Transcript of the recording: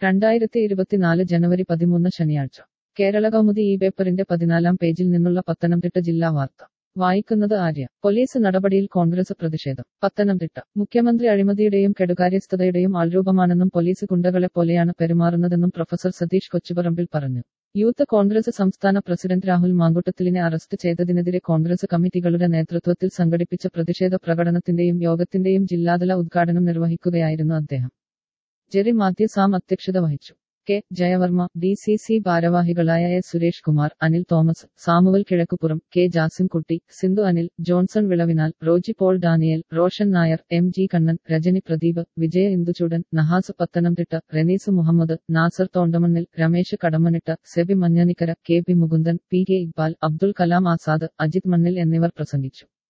രണ്ടായിരത്തി ഇരുപത്തിനാല് ജനുവരി പതിമൂന്ന് ശനിയാഴ്ച കേരള കൗമുദി ഈ പേപ്പറിന്റെ പതിനാലാം പേജിൽ നിന്നുള്ള പത്തനംതിട്ട ജില്ലാ വാർത്ത വായിക്കുന്നത് ആര്യ പോലീസ് നടപടിയിൽ കോൺഗ്രസ് പ്രതിഷേധം പത്തനംതിട്ട മുഖ്യമന്ത്രി അഴിമതിയുടെയും കെടുകാര്യസ്ഥതയുടെയും ആൾരൂപമാണെന്നും പോലീസ് ഗുണ്ടകളെ പോലെയാണ് പെരുമാറുന്നതെന്നും പ്രൊഫസർ സതീഷ് കൊച്ചുപറമ്പിൽ പറഞ്ഞു യൂത്ത് കോൺഗ്രസ് സംസ്ഥാന പ്രസിഡന്റ് രാഹുൽ മാങ്കുട്ടത്തിലിനെ അറസ്റ്റ് ചെയ്തതിനെതിരെ കോൺഗ്രസ് കമ്മിറ്റികളുടെ നേതൃത്വത്തിൽ സംഘടിപ്പിച്ച പ്രതിഷേധ പ്രകടനത്തിന്റെയും യോഗത്തിന്റെയും ജില്ലാതല ഉദ്ഘാടനം നിർവഹിക്കുകയായിരുന്നു അദ്ദേഹം ജെറി മാത്യു സാം അധ്യക്ഷത വഹിച്ചു K Jayavarma D C C ഭാരവാഹികളായ A Suresh Kumar Anil Thomas Samuel Kizhakkupuram K Jasimkutty Sindhu Anil Johnson Vilavinal Roji Paul Daniel Roshan Nair M G Kannan Rajani Pradeep Vijaya Induchoodan Nahas Pathanamthitta Renees Muhammad Nasar Thondamannil Ramesh Kadammanitta Sebi Manjanikkara K P Mukundan P K Iqbal Abdul Kalam Azad Ajith Mannil എന്നിവർ പ്രസംഗിച്ചു